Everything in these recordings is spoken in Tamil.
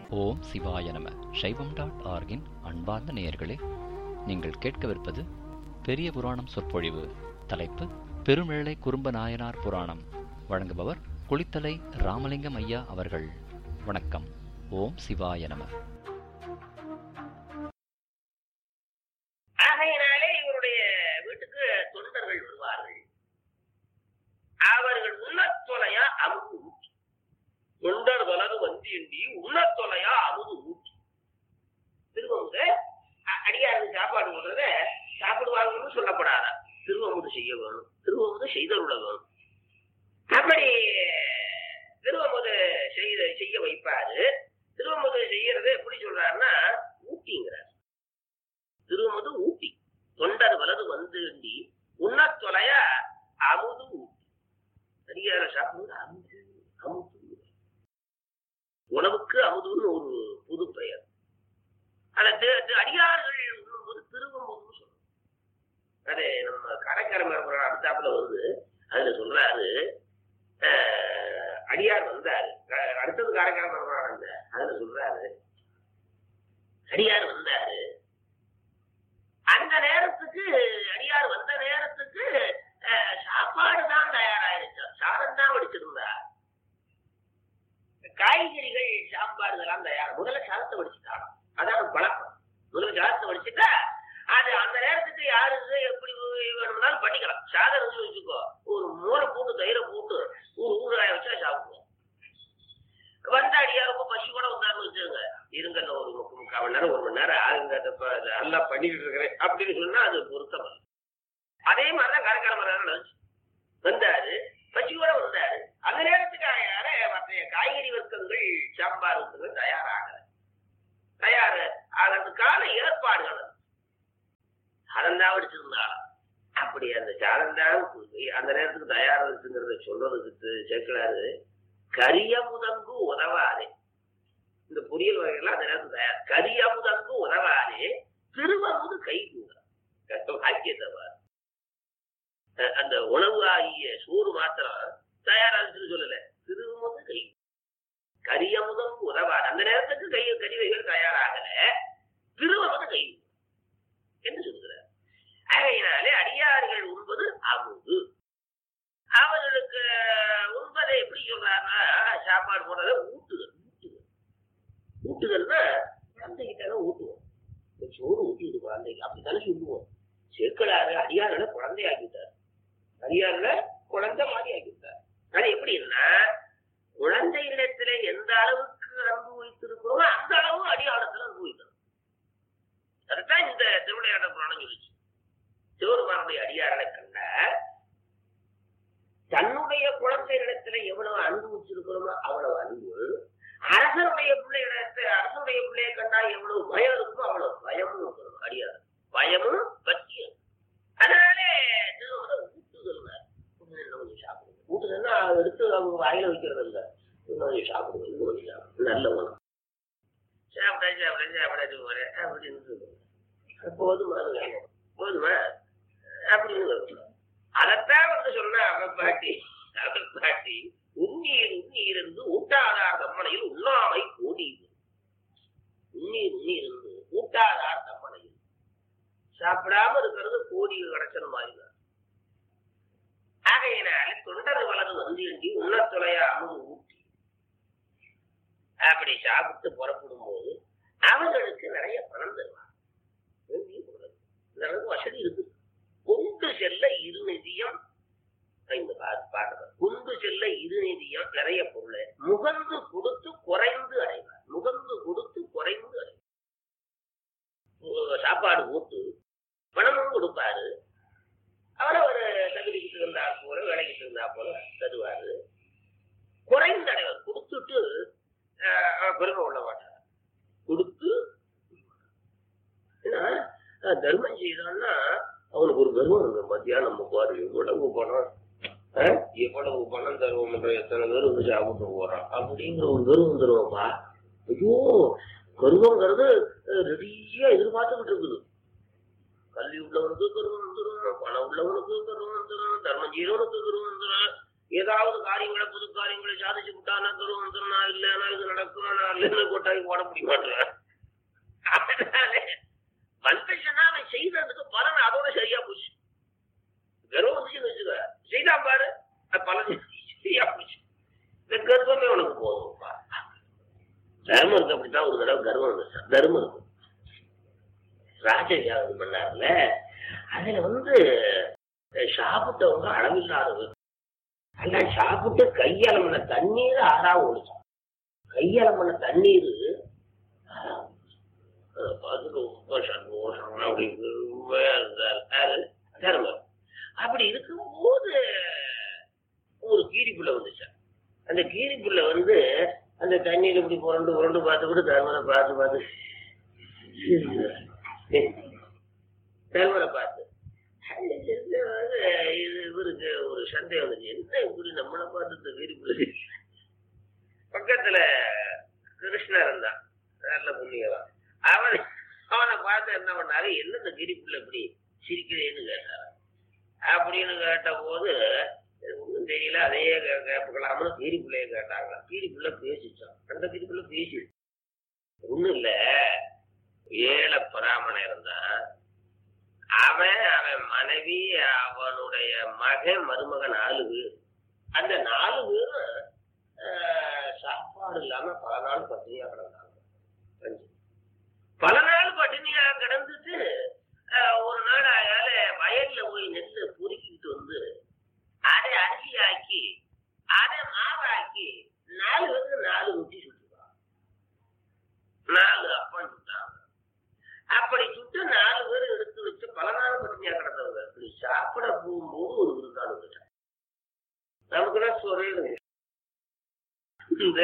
ஓம் சிவாய நம சைவம் டாட் ஆர்கின் அன்பார்ந்த நேயர்களே நீங்கள் கேட்கவிருப்பது பெரிய புராணம் சொற்பொழிவு தலைப்பு பெருமிழலை குறும்ப நாயனார் புராணம் வழங்குபவர் குளித்தலை ராமலிங்கம் ஐயா அவர்கள் வணக்கம் ஓம் சிவாய நம ஆகையினாலே இவருடைய வீட்டுக்கு தொண்டர்கள் வருவார்கள் அவர்கள் உண்ணத்தொலையா அமுது ஊட்டி தொண்டர் வலது வந்தியண்டி உண்ணத்தொலையா அமுது ஊட்டி திருவமுத அடியாருக்கு சாப்பாடு போடுறத சாப்பிடுவாங்கன்னு சொல்லப்படாதா திருவமுது செய்ய வேணும் திருவமுது செய்தருள வேணும் அப்படி திருவமுது செய்த செய்ய வைப்பாரு திருவமுது செய்யறது எப்படி சொல்றாருன்னா ஊட்டிங்கிறார் திருவமுது ஊட்டி தொண்டர் வலது வந்துண்டி உண்ணத் தொலைய அமுது ஊட்டி அடியார சாப்பிடுவது அமுது அமுது உணவுக்கு அமுதுன்னு ஒரு புது பெயர் அத தி- தி- அடியார்கள் உண்ணும்போது திருவமுதுன்னு சொல்றோம் அது நம்ம கடைக்காரன் அடுத்தாப்புல வருது அதுல சொல்றாரு அஹ், அடியார் வந்தாரு க- அடுத்தது காரைக்காரன் அந்த அதுல சொல்றாரு அடியார் வந்தாரு அந்த நேரத்துக்கு அடியார் வந்த நேரத்துக்கு அஹ், சாப்பாடு தான் தயாராயிருச்சு சாதம் தான் வடிச்சிருந்தா காய்கறிகள் சாம்பார் இதெல்லாம் தயார் முதல்ல சாதத்தை வடிச்சுட்டாங்க அதான் பழக்கம் முதல்ல சாதத்தை வடிச்சுட்டா அது அந்த நேரத்துக்கு யாருக்கு எப்படி வேணும்னாலும் பண்ணிக்கலாம் சாதம் இருந்து வச்சுக்கோ ஒரு மூளை போட்டு தயிரை போட்டு ஒரு ஊறுகாய வச்சா சாப்பிடுவோம் வந்த அடியார் ரொம்ப பசி கூட வந்தாருன்னு வச்சுருங்க இருங்க இன்னும் ஒரு முக்கு முக்கால் மணி நேரம் ஒரு மணி நேரம் ஆகுங்க அதை இப்ப அதை நல்லா பண்ணிக்கிட்டு இருக்கிறேன் அப்படின்னு சொன்னா அது பொருத்தம் இல்லை. அதே மாதிரிதான் கரக்கார மரம் நினைச்சு வந்தாரு பசியோட வந்தாரு அந்த நேரத்துக்கு யார மற்ற காய்கறி வர்க்கங்கள் சாம்பார் வர்க்கங்கள் தயாராகல தயார் ஆகிறதுக்கான ஏற்பாடுகள் சாதந்தான் வடிச்சிருந்தாலும் அப்படி அந்த சாதந்தான் அந்த நேரத்துக்கு தயாரா இருக்குங்கிறத சொல்றதுக்கு சேர்க்கிறாரு கரியமுதங்கு உதவாதே இந்த பொரியல் வகைகள்லாம் அந்த நேரத்துக்கு தயார் கரியமுதங்கு உதவாதே திருவமுது கை கூட வாக்கியத்தை பாரு. அஹ் அந்த உணவு ஆகிய சோறு மாத்திரம் தயாராகுன்னு சொல்லல திருவமுது கை கரியமுதம் உதவாது அந்த நேரத்துக்கு கை கறிவைகள் தயாராகல திருவமுது கை என்று சொல்கிறார் ஆகையினாலே அடியார்கள் உண்பது அமுது அவர்களுக்கு உண்பதை எப்படி சொல்றாருன்னா சாப்பாடு போடுறத ஊட்டுதல் ஊட்டுதல் ஊட்டுதல்னா குழந்தைகிட்ட ஊட்டுவோம் இந்த சோறு ஊட்டிடுது குழந்தைக்கு அப்படித்தானே சொல்லுவோம் சேக்கலாறு அடியாரில் குழந்தை ஆக்கிட்டார் அடியாரில் குழந்தை மாதிரி ஆக்கிட்டார் அது எப்படின்னா குழந்தை இடத்துல எந்த அளவுக்கு அன்பு வைத்திருக்கிறோமோ அந்த அளவு அடியாளத்துல அன்பு வைக்கணும் அதுதான் இந்த திருவிளையாட புராணம் சொல்லிச்சு சிவருமானுடைய அடியாரனை கண்ட தன்னுடைய குழந்தை இடத்துல எவ்வளவு அன்பு வச்சிருக்கிறோமோ அவ்வளவு அன்பு அரசனுடைய பிள்ளை இடத்துல அரசனுடைய பிள்ளையை கண்டா எவ்வளவு பயம் இருக்குமோ அவ்வளவு பயமும் இருக்கணும் அடியார் பயமும் பற்றியும் அதனாலே திருவள்ளுவர் ஊட்டுதல் இன்னும் கொஞ்சம் சாப்பிடுங்க ஊட்டுதல்னா எடுத்து அவங்க வாயில வைக்கிறது இல்ல இன்னும் கொஞ்சம் சாப்பிடுங்க இன்னும் கொஞ்சம் சாப்பிடுங்க நல்ல உணவு சாப்பிட்டா சாப்பிட சாப்பிடாது போற அப்படின்னு சொல்லுவாங்க போதுமா போதுமா அப்படின்னு சொல்லுவாங்க அதைத்தான் வந்து சொன்ன அவன் பாட்டி அவன் பாட்டி உண்ணீர் உண்ணீர் இருந்து ஊட்டாதார் தம்மனையில் உண்ணாமை கூடி உண்ணீர் உண்ணீர் இருந்து ஊட்டாதார் தம்மனையில் சாப்பிடாம இருக்கிறது கோடி கிடைச்சன மாதிரி ஆகையினால தொண்டர் வலது வந்து எண்டி உண்ணத்துளைய அமுது ஊட்டி அப்படி சாப்பிட்டு புறப்படும் போது அவர்களுக்கு நிறைய பணம் தருவாங்க வேண்டிய பொருள். இந்த அளவுக்கு வசதி இருக்கு கொண்டு செல்ல இருநிதியம் இந்த பாட்டு பாடுறது கொண்டு செல்ல இருநிதியம் நிறைய பொருள் முகந்து கொடுத்து குறைந்து அடைவார் முகந்து கொடுத்து குறைந்து அடைவார் சாப்பாடு போட்டு பணமும் கொடுப்பாரு அவரை ஒரு தகுதிக்கிட்டு இருந்தா போல வேலைக்கிட்டு இருந்தா போல தருவாரு குறைந்த அடைவார் கொடுத்துட்டு ஆஹ், பெருமை உள்ள மாட்டார் கொடுத்து ஏன்னா ஆஹ், தர்மம் செய்தான்னா அவனுக்கு ஒரு கர்வம் இருக்கு மத்தியா நம்ம பாரு எவ்வளவு பணம் ஆஹ், எவ்வளவு பணம் தருவோம் எத்தனை பேர் வந்து சாப்பிட்டு போறான் அப்படிங்கிற ஒரு கர்வம் தருவோம்ப்பா ஐயோ கருவங்கிறது ரெடியா எதிர்பார்த்துக்கிட்டு இருக்குது கல்வி உள்ளவனுக்கு கருவம் வந்துடும் பணம் உள்ளவனுக்கு கருவம் வந்துடும் தர்மம் செய்யறவனுக்கு கருவம் வந்துடும் ஏதாவது காரியங்களை புது காரியங்களை சாதிச்சு விட்டானா தரும் வந்துருனா இல்லைன்னா இது நடக்குமா நான் இல்லைன்னு கொட்டாய் போட முடிய மாட்டேன் அதனால வந்துச்சுன்னா அவன் செய்ததுக்கு பலன் அதோட சரியா போச்சு கர்வம் வந்துச்சுன்னு வச்சுக்க செய்தான் பாரு அது பலன் சரியா போச்சு இந்த கர்வமே உனக்கு போதும்ப்பா தர்மருக்கு அப்படித்தான் ஒரு தடவை கர்வம் வந்துச்சு தர்மம் இருக்கும் ராஜவியாகம் பண்ணார்ல அதுல வந்து சாப்பிட்டவங்க அளவில்லாதவங்க எல்லாம் சாப்பிட்டு கையலமன தண்ணீர் ஆறா ஒழிச்சான் கையலமன தண்ணீர் ஆறா ஒழிச்சான். அதை பார்த்துட்டு ரொம்ப சந்தோஷம் அப்படி பெருமையா இருந்தார் யாரு? தர்மர் அப்படி இருக்கும்போது ஒரு கீரிப்புள்ள வந்துச்சான் அந்த கீரிப்புள்ள வந்து அந்த தண்ணீர் இப்படி புரண்டு புரண்டு பார்த்துக்கிட்டு தர்மரை பார்த்து பார்த்து தர்மரை பார்த்து அது வந்து இது இவருக்கு ஒரு சந்தேகம் வந்துச்சு என்ன இப்படி நம்மளை பார்த்து இந்த கீரிப்புள்ள பக்கத்துல கிருஷ்ணர் இருந்தான் நல்ல புண்ணியவன் அவன் அவனை பார்த்து என்ன பண்ணாரு என்ன இந்த கிரிப்புள்ள இப்படி சிரிக்கிறேன்னு கேட்டாரு அப்படின்னு கேட்ட போது ஒன்றும் தெரியல அதையே கே- கேட்கலாம்னு கீரிப்புள்ளைய கேட்டாங்க கீரிப்புள்ள பேசிச்சான் அந்த கீரிப்புள்ள பேசி ஒண்ணும் இல்ல ஏழை பிராமணன் இருந்தான் அவன் அவன் மனைவி அவனுடைய மகன் மருமகன் நாலு பேர் அந்த நாலு பேரும் ஆஹ், சாப்பாடு இல்லாம பல நாள் பட்டினியா கிடந்தாங்க அஞ்சு. பல நாள் பட்டினியா கிடந்துட்டு ஆஹ், ஒரு நாள் அயால வயல்ல போய் நெல்லை பொறுக்கிட்டு வந்து அதை அரிசி ஆக்கி அதை மாவாக்கி நாலு பேருக்கு நாலு ரொட்டி சுட்டுருவாங்க நாலு அப்பம் சுட்டாங்க அப்படி சுட்டு நாலு பேர் எடுத்து வச்சு பல நாள் பட்டினியா கிடந்தவங்க அப்படி சாப்பிட போகும்போது ஒரு விருந்தாள் வந்துட்டாங்க நமக்குதான் சொல்றது இந்த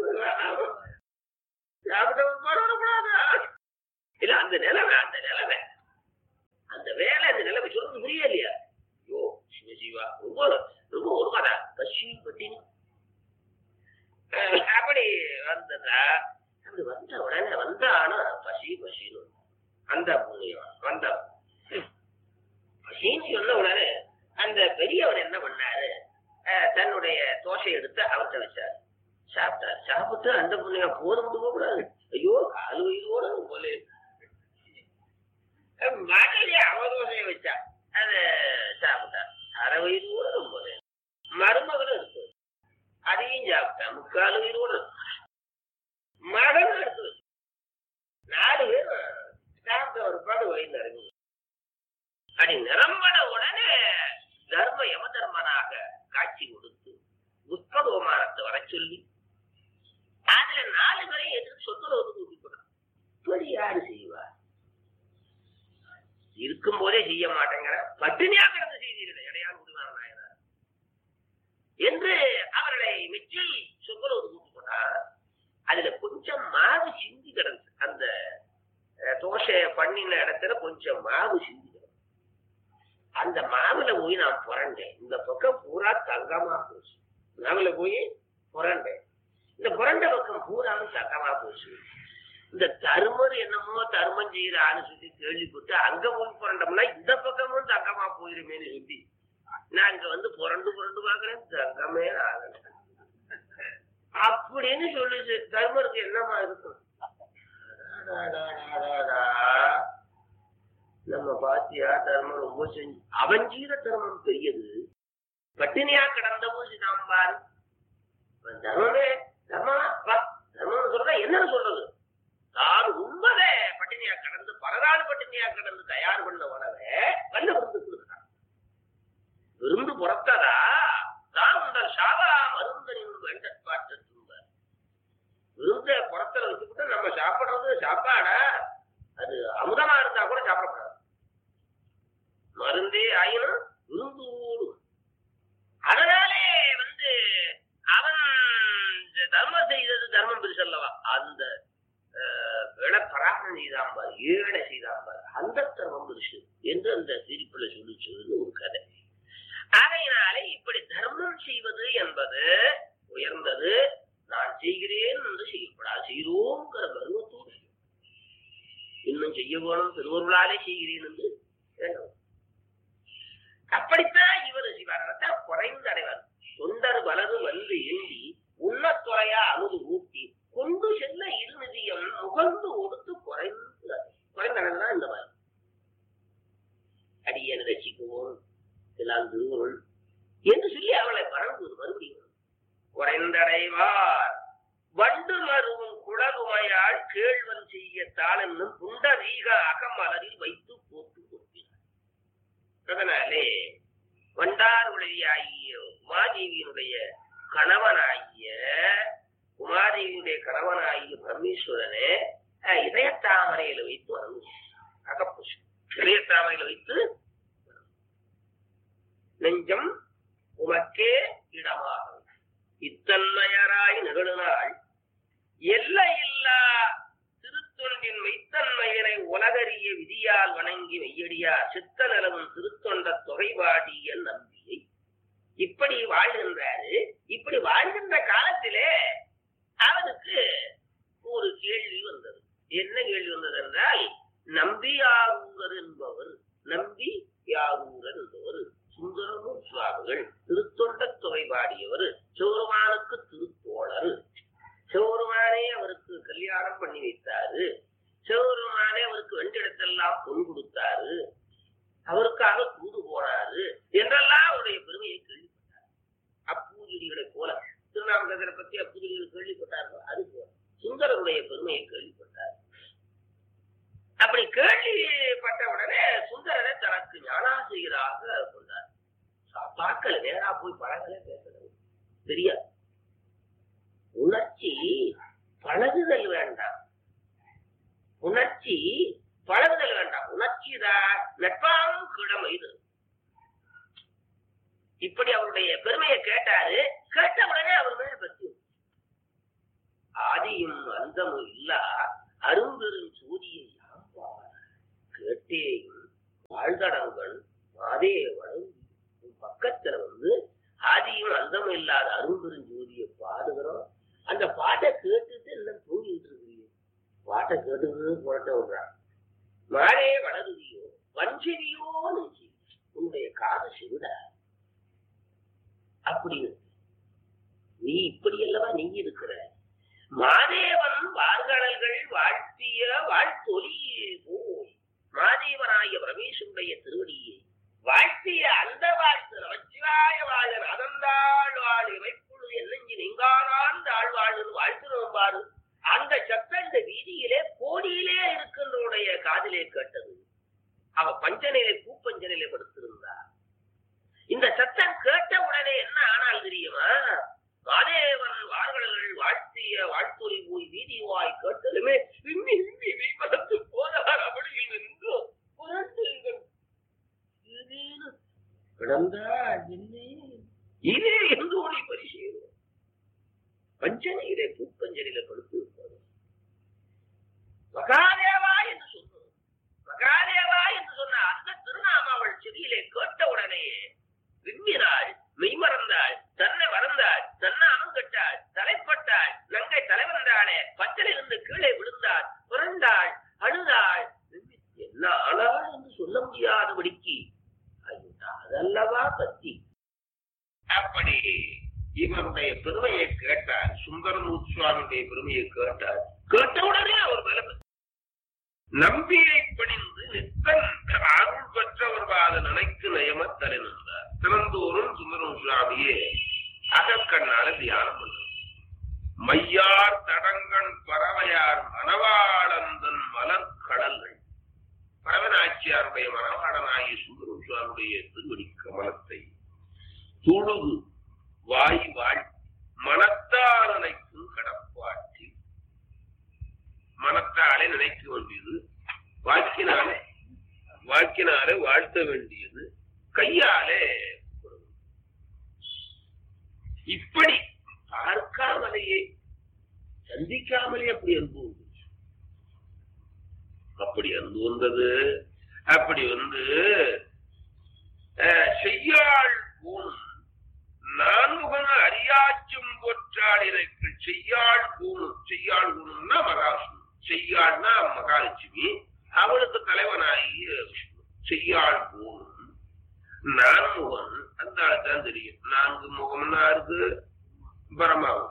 சாப்பிட்டவங்க போடக்கூடாது இல்ல அந்த நிலைமை அந்த நிலைமை அந்த வேலை அந்த நிலைமை சொல்றது புரியலையா ஐயோ சிவ சிவா ரொம்ப ரொம்ப ஒருமாடா பசி பட்டினி அஹ் அப்படி வந்ததா அப்படி வந்த உடனே வந்தானா பசி பசின்னு அந்த புண்ணியம் வந்த பசின்னு சொன்ன உடனே அந்த பெரியவர் என்ன பண்ணாரு அஹ் தன்னுடைய தோசை எடுத்து அவர்கிட்ட வச்சாரு சாப்பிட்டாரு சாப்பிட்டு அந்த புண்ணியம் போதும் போக கூடாது ஐயோ கால் உயிரோட போல மனைவி அவ தோசையை வச்சா அத சாப்பிட்டா அரை வயிறோட போல மருமகனும் இருக்கு அதையும் சாப்பிட்டா முக்கால் உயிரோட மகனும் எடுத்து வச்சு நாலு பேர் சாப்பிட்ட ஒரு பாடு வயிறு நிரம்பி அடி நிரம்பன உடனே தர்ம யம தர்மனாக காட்சி கொடுத்து புஷ்பகோமானத்தை வர சொல்லி அதுல நாலு பேரை எதிர்த்து சொத்துறவுக்கு கூட்டிக்கணும் இப்படி யாரு செய்வா இருக்கும் போதே செய்ய மாட்டேங்கிற பட்டினியா கிடந்து செய்தீர்கள் இடையால் முடிவான நாயனார் என்று அவர்களை மெச்சி சொத்துறவுக்கு கூட்டி போனா அதுல கொஞ்சம் மாவு சிந்தி கிடந்து அந்த அஹ், தோசை பண்ணின இடத்துல கொஞ்சம் மாவு சிந்தி கிடந்து அந்த மாவுல போய் நான் புரண்டேன் இந்த பக்கம் பூரா தங்கமா போச்சு மாவுல போய் புரண்டேன் இந்த புரண்ட பக்கம் பூராவும் தங்கமா போச்சு இந்த தருமர் என்னமோ தர்மம் செய்யற ஆளு சொல்லி கேள்விப்பட்டு அங்க போய் புரண்டோம்னா இந்த பக்கமும் தங்கமா போயிருமேன்னு சொல்லி நான் இங்க வந்து புரண்டு புரண்டு பாக்குறேன் தங்கமே ஆகல அப்படின்னு சொல்லுச்சு தர்மருக்கு என்னமா இருக்கும் அடாடாடாடாடா. நம்ம பாத்தியா தர்மம் ரொம்ப செஞ்சு அவன் செய்த தர்மம் பெரியது பட்டினியா கிடந்த போது நாம் பாரு அவன் தர்மமே தர்மமா அப்பா, தர்மம்னு சொல்றா என்னன்னு சொல்றது தான் உண்மதே பட்டினியா கடந்து பலநாள் பட்டினியா கடந்து தயார் பண்ண உணவை வல்ல விருந்து கொடுக்கிறான் விருந்து புறத்ததா தான் உங்கள் சாவா மருந்தனின் வேண்டற்பாட்டு துன்ப விருந்த புறத்துல வச்சுக்கிட்டு நம்ம சாப்பிடுறது சாப்பாடா அது அமுதமா இருந்தா கூட சாப்பிடக்கூடாது மருந்தே ஆயினும் விருந்தோடு அதனாலே வந்து அவன் இந்த தர்மம் செய்தது தர்மம் பெருசல்லவா அந்த விளப்பராகணம் செய்தாம்பார் ஏழை செய்தாம்பார் அந்த தர்மம் பெருசு என்று அந்த சிரிப்புல சொல்லிச்சுன்னு ஒரு கதை ஆகையினாலே இப்படி தர்மம் செய்வது என்பது உயர்ந்தது நான் செய்கிறேன் என்று செய்யப்படாது செய்கிறோங்கிற கர்வத்தோடு செய்யும். இன்னும் செய்ய வேணும் திருவருளாலே செய்கிறேன் என்று வேண்டும் அப்படித்தான் இவர் சிவாரத்தை குறைந்து அடைவார் தொண்டர் வலது வந்து எண்ணி உண்ணத்துறையா அமுது ஊட்டி கொண்டு செல்ல இருநிதியம் முகந்து கொடுத்து குறைந்து குறைந்தனா இந்த மாதிரி அடியன் ரசிக்குவோம் எல்லாம் திருவருள் என்று சொல்லி அவளை வணங்குவது மறுபடியும் குறைந்தடைவார் வண்டு மருவும் குழலுமையால் கேழ்வன் செய்ய தாளென்னும் புண்டரீக அகமலரில் வைத்து போட்டு கொடுக்கிறார் அதனாலே வண்டார் உலகியாகிய உமாதேவியினுடைய கணவனாகிய உமாதேவியுடைய கணவனாகிய பரமேஸ்வரனே அஹ், இதயத்தாமரையில வைத்து வணங்கும் அகப்புஷம் இதயத்தாமரையில வைத்து நெஞ்சம் உமக்கே இடமாகும் இத்தன்மையராய் நிகழ்நாள் எல்லையில்லா திருத்தொண்டின் மெய்த்தன்மையரை உலகறிய விதியால் வணங்கி மெய்யடியார் சித்த நிலவும் திருத்தொண்ட தொகைவாடிய நம்பியை இப்படி வாழ்கின்றாரு இப்படி வாழ்கின்ற காலத்திலே அவருக்கு ஒரு கேள்வி வந்தது என்ன கேள்வி வந்தது என்றால் நம்பியாரூரர் என்பவர் நம்பி யாரூரர் என்பவர் சுந்தரமூர் சுவாமிகள் திருத்தொண்ட தொகை பாடியவர் சிவருமானுக்கு திருத்தோழர் சிவருமானே அவருக்கு கல்யாணம் பண்ணி வைத்தாரு சிவருமானே அவருக்கு வெண்டிடத்தெல்லாம் பொன் கொடுத்தாரு அவருக்காக தூது போனாரு என்றெல்லாம் அவருடைய பெருமையை கேள்விப்பட்டார் அப்பூதிரிகளை போல திருநாமக்கரை பத்தி அப்பூதிரிகள் கேள்விப்பட்டார்கள் அது போல சுந்தரருடைய பெருமையை கேள்விப்பட்டார் அப்படி கேள்விப்பட்ட உடனே சுந்தரரை தனக்கு ஞானாசிரியராக கொண்டார் சா- பார்க்கல நேரா போய் பழகல பேசல தெரியாது உணர்ச்சி பழகுதல் வேண்டாம் உணர்ச்சி பழகுதல் வேண்டாம் உணர்ச்சி தான் நட்பானும் கிழமை இது இப்படி அவருடைய பெருமையை கேட்டாரு கேட்ட உடனே அவர் மேல பற்றி ஆதியும் அந்தமும் இல்லா அரும்பெரும் சூரிய யாம்பார் கேட்டேயும் வாழ்தடங்கள் மாதே வழங்கி உன் பக்கத்துல வந்து ஆதியும் அந்தமும் இல்லாத அரும்பெரும் ஜோதியை பாடுகிறோம் அந்த பாட்டை கேட்டுட்டு எல்லாம் தூங்கிட்டு இருக்கிறீங்க பாட்டை கேட்டுட்டு புரட்ட விடுறான் மாறே வளருதியோ வஞ்சவியோ நெஞ்சி உன்னுடைய காது செவிட அப்படின்னு நீ இப்படி அல்லவா நீ இருக்கிற மாதேவன் வார்கடல்கள் வாழ்த்திய வாழ்த்தொலி போய் மாதேவனாய பரமேஸ்வருடைய திருவடியை வாழ்த்திய அந்த வாழ்த்து நமச்சிவாய வாழன் அதந்தாள் வாழ் இவைப்பொழுது என்னஞ்சி நீங்காதான் தாழ் வாழ்னு வாழ்த்து பாரு அந்த சத்தம் இந்த வீதியிலே கோடியிலே இருக்கின்றவருடைய காதிலே கேட்டது அவ பஞ்சனையிலே பூப்பஞ்சனையிலே படுத்திருந்தார் இந்த சத்தம் கேட்ட உடனே என்ன ஆனால் தெரியுமா மாதேவன் வார்களர்கள் வாழ்த்திய வாழ்த்தொலி போய் வீதிவாய் கேட்டதுமே விம்மி விம்மி மெய்மறந்து போதார் அப்படியில் நின்று புரண்டுங்கள் ஏதேனும் கிடந்தால் இல்லை இதே எந்த ஒளி பரிசீலம் பஞ்சனையிலே பூப்பஞ்சனையில படுத்து இருப்பார் மகாதேவா என்று சொன்னோம் மகாதேவா என்று சொன்ன அந்த திருநாம அவள் செவியிலே கேட்ட உடனேயே விம்மினாள் மெய்மறந்தாள் தன்னை மறந்தாள் தன்னாமம் கட்டாள் தலைப்பட்டாள் நங்கை தலைவந்தாளே பச்சலிருந்து கீழே விழுந்தாள் புரண்டாள் அழுதாள் விம்மி, என்ன ஆனாள் என்று சொல்ல முடியாதபடிக்கு ஐயோ, அதல்லவா பத்தி அப்படி இவருடைய பெருமையை கேட்டார் சுந்தரமூர் சுவாமியுடைய பெருமையை கேட்டார் கேட்டவுடனே அவர் மேல பக்தி. நம்பியை பணிந்து நித்தன் அருள் பெற்றவர் பாத நினைக்கு நயமத் தலைநின்றார் திறந்தோறும் சுந்தரம் சுவாமியே அகக்கண்ணால தியானம் பண்ணார் மையார் தடங்கண் பறவையார் மணவாளந்தன் மலர் கடல்கள் பரவனாச்சியாருடைய மணவாளனாகிய சுந்தரம் சுவாமியுடைய திருவடி கமலத்தை தொழுது வாய் வாழ் மனத்தால் நினைக்கும் கடப்பாட்டில் மனத்தாலே நினைக்க வேண்டியது வாக்கினாலே வாக்கினாலே வாழ்த்த வேண்டியது கையாலே இப்படி பார்க்காமலேயே சந்திக்காமலே அப்படி அன்பு வந்துச்சு. அப்படி அன்பு வந்தது அப்படி வந்து அஹ், செய்யாள் பூணும் நான்முகன அரியாச்சும் போற்றாளிரைக்கு செய்யாள் பூணும் செய்யாள் பூணும்னா மகாவிஷ்ணு செய்யாள்னா மகாலட்சுமி அவளுக்கு தலைவனாகி விஷ்ணு செய்யாள் பூணும் நான்முகன் அந்த ஆளுக்கு தான் தெரியும் நான்கு முகம்னா இருக்கு பரமாவுக்கு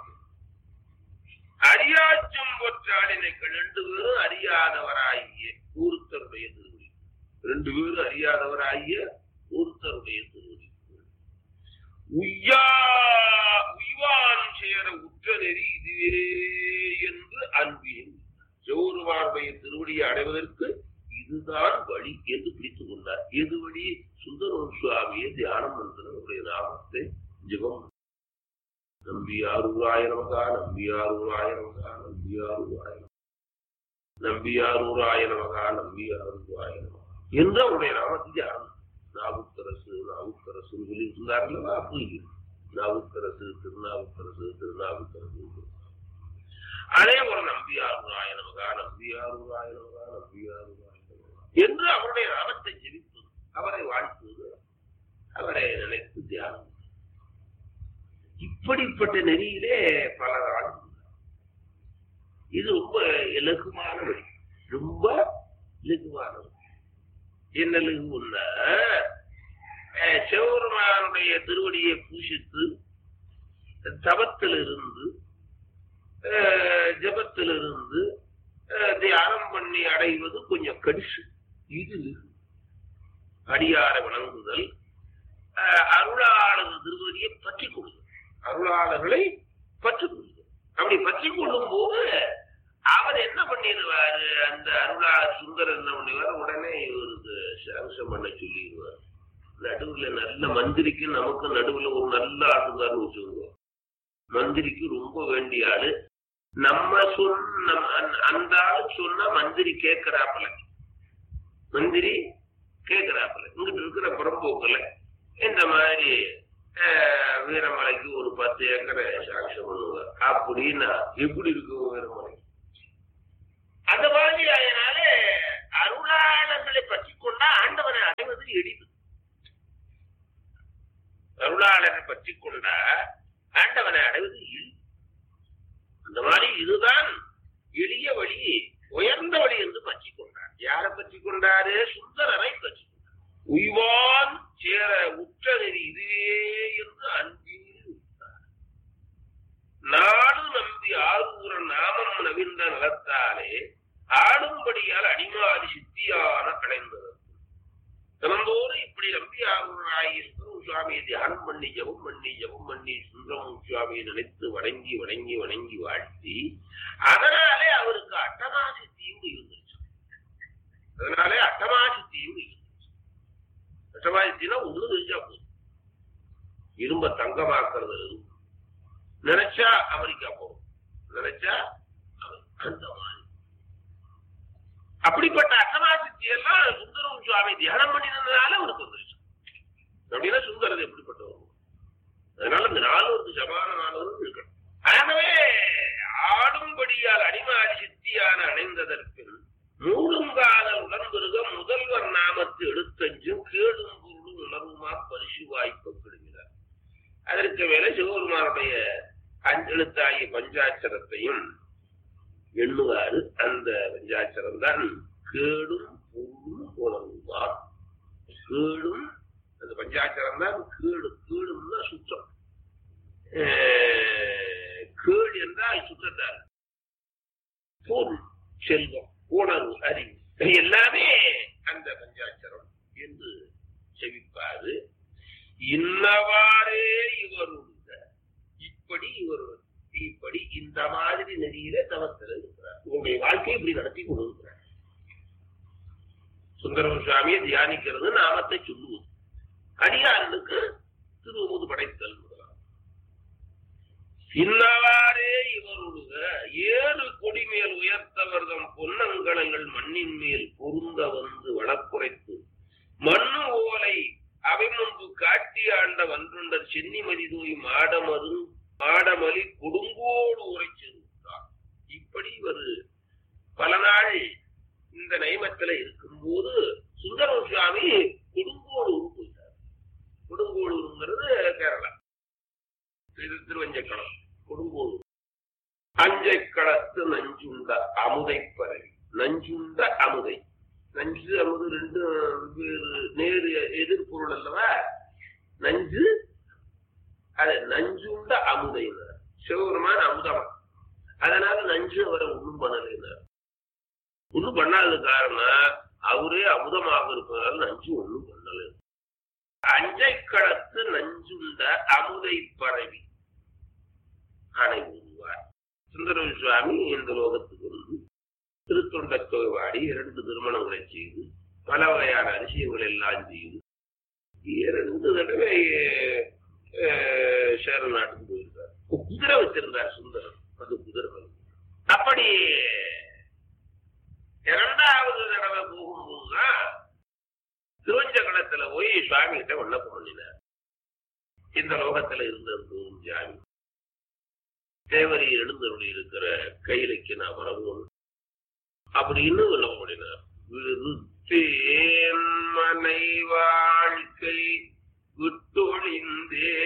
அறியாச்சம் பொற்றாளினைகள் ரெண்டு பேரும் அறியாதவராகிய ஊருத்தருடைய திருவடி ரெண்டு பேரும் அறியாதவராகிய ஊருத்தருடைய திருவடி உய்யா உய்வான் சேர உற்ற நெறி இதுவே என்று அன்பியும் ஜோருவாருடைய திருவடியை அடைவதற்கு இதுதான் வழி என்று பிடித்துக் கொண்டார் எது வழி சுந்தரம் சுவாமியை தியானம் பண்றவருடைய நாமத்தை ஜெபம் நம்பியாரூராய நமகா நம்பியாரூராய நமகா நம்பியாரூராய நமகா நம்பியாரூராய நமகா நம்பியாரூராய நமகா என்று அவருடைய நாமத்தை தியானம் நாவுக்கரசு நாவுக்கரசு சொல்லி இருந்தார்களா அப்படி நாவுக்கரசு திருநாவுக்கரசு திருநாவுக்கரசு அதே போல நம்பியாரூராய நமகா நம்பியாரூராய நமகா நம்பியாரூராய நமகா என்று அவருடைய நாமத்தை ஜெபிப்பது அவரை வாழ்த்துவது அவரை நினைத்து தியானம் இப்படிப்பட்ட நெறியிலே பலர் ஆழ்ந்தார் இது ரொம்ப இலகுமான வழி ரொம்ப இலகுவான வழி என்ன இலகுன்னா அஹ், சிவபெருமானுடைய திருவடியை பூஷித்து தவத்திலிருந்து அஹ், ஜபத்திலிருந்து அஹ், தியானம் பண்ணி அடைவது கொஞ்சம் கடிசு இது லகு. அடியாரை வணங்குதல் அஹ், அருளாளர் திருவடியை பற்றி கொள்ளுதல் அருளாளர்களை பற்றி கொள்ளுதல் அப்படி பற்றி கொள்ளும் போது அவர் என்ன பண்ணிடுவாரு அந்த அருளாளர் சுந்தர் என்ன பண்ணுவார் உடனே இவருக்கு சாங்ஷன் பண்ண சொல்லிடுவார் நடுவுல நல்ல மந்திரிக்கு நமக்கு நடுவுல ஒரு நல்ல ஆட்டுக்காரர் வச்சுக்கோங்க மந்திரிக்கு ரொம்ப வேண்டிய ஆளு நம்ம சொன்ன அந்த- அந்த ஆளு சொன்னா மந்திரி கேட்கிறாப்புல மந்திரி கேட்கிறாப்புல இங்கிட்டு இருக்கிற புறம்போக்குல இந்த மாதிரி அஹ், வீரமலைக்கு ஒரு பத்து ஏக்கரை சாங்ஷன் பண்ணுவாங்க அப்படின்னா எப்படி இருக்கும் வீரமலை அந்த மாதிரி அதனால அருளாளர்களை பற்றி கொண்டா ஆண்டவனை அடைவது எளிது அருளாளரை பற்றி கொண்டா ஆண்டவனை அடைவது எளிது அந்த மாதிரி இதுதான் எளிய வழி உயர்ந்த வழி என்று பற்றி கொண்டார் யாரை பற்றி கொண்டாரு சுந்தரரை பற்றி கொண்டார் உய்வான் சேர உற்ற நெறி இதுவே என்று அன்பில் விட்டார் நாடு நம்பி ஆரூர நாமம் நவிந்த நலத்தாலே ஆடும்படியால் அடிமாதி சித்தியான அடைந்தது தினந்தோறும் இப்படி நம்பி ஆரூராயிருக்கும் சுவாமியை தியானம் பண்ணி ஜெபம் பண்ணி ஜெபம் பண்ணி சுந்தரம் சுவாமியை நினைத்து வணங்கி வணங்கி வணங்கி வாழ்த்தி அதனாலே அவருக்கு அட்டமாசித்தியும் இருந்துச்சு அதனாலே அட்டமாசித்தியும் இருந்துச்சு அட்டமாசித்தினா ஒண்ணு தெரிஞ்சா போதும் இரும்ப தங்கமாக்குறது இரும்பு. நினைச்சா அமெரிக்கா போகும் நினைச்சா அமெரிக்கா. அந்த மாதிரி அப்படிப்பட்ட அட்டமாசித்தி எல்லாம் சுந்தரம் சுவாமி தியானம் பண்ணினதுனால அவருக்கு வந்துருச்சு அப்படின்னா சுந்தரது எப்படிப்பட்டவர் அதனால இந்த நானூறுக்கு சமானமானவரும் இருக்கணும் ஆகவே ஆடும்படியால் அடிமாடி சித்தியான அணைந்ததற்கு மூடுங்காதல் உடன்பெருக முதல்வர் நாமத்து எடுத்தஞ்சும் கேடும் பொருளும் உணர்வுமா பரிசு வாய்ப்பு கெடுகிறார் அதற்கு மேல சிவபெருமானுடைய அஞ்செழுத்தாகிய பஞ்சாட்சரத்தையும் எண்ணுவாரு அந்த பஞ்சாட்சரம் தான் கேடும் பொருளும் உணர்வுமா கேடும் அந்த பஞ்சாட்சரம் தான் கேடு கேடும்னா சுத்தம் அஹ், கேடு என்றால் சுத்தத்தார் பொருள் செல்வம் உணர்வு அறிவு எல்லாமே அந்த பஞ்சாட்சரம் என்று செவிப்பாரு இன்னவாறே இவருடைய இப்படி இவர் இப்படி இந்த மாதிரி நெறியில தவத்தில் இருக்கிறார் உங்களுடைய வாழ்க்கையை இப்படி நடத்தி கொண்டிருக்கிறார் சுந்தரம் சுவாமியை தியானிக்கிறது நாமத்தை சொல்லுவது அடியாரனுக்கு திருவமுது படைத்தல் முதலாம் இன்னவாறே இவருடைய ஏழு கொடிமேல் உயர்த்தவர்தம் பொன்னங்கலங்கள் மண்ணின் மேல் பொருந்த வந்து வளக்குறைத்து மண்ணு ஓலை அவை முன்பு காட்டி ஆண்ட வன்றுண்டர் சென்னிமதி தூய் மாடமது மாடமலி கொடுங்கோடு உரைச்சிருந்தார் இப்படி இவர் பல நாள் இந்த நைமத்துல இருக்கும்போது சுந்தரம் சுவாமி கொடுங்கோடு போயிட்டார் கொடுங்கோடுங்கிறது கேரளா இது திருவஞ்சக்களம் கொடுங்கோடு அஞ்சை களத்து நஞ்சுண்ட அமுதை பரவி நஞ்சுண்ட அமுதை நஞ்சு அமுது ரெண்டும் வேறு நேரு எதிர்பொருள் அல்லவா நஞ்சு அது நஞ்சுண்ட அமுதைனார் சிவபெருமான் அமுதமா அதனால நஞ்சு அவரை ஒண்ணும் பண்ணலைனார் ஒண்ணும் பண்ணாத காரணம் அவரே அமுதமாக இருப்பதால் நஞ்சு ஒண்ணும் பண்ணல அஞ்சை களத்து நஞ்சுண்ட அமுதை பரவி அணை உருவார் சுந்தர சுவாமி இந்த லோகத்துக்கு வந்து திருத்தொண்ட தொகைவாடி இரண்டு திருமணங்களை செய்து பல வகையான அதிசயங்கள் எல்லாம் செய்து இரண்டு தடவை அஹ், சேர நாட்டுக்கு போயிருக்கார் குதிரை வச்சிருந்தார் சுந்தரம் அது குதிரை வரும். அப்படி இரண்டாவது தடவை போகும்போதுதான் திருவஞ்சகலத்துல போய் சுவாமி கிட்ட விண்ணப்பம் பண்ணினார் இந்த லோகத்துல இருந்த ஜாமி தேவரி எழுந்தருளி இருக்கிற கையிலைக்கு நான் வரவும் அப்படின்னு விண்ணப்பம் பண்ணினார் விருத்தேன் மனை வாழ்க்கை விட்டொழிந்தே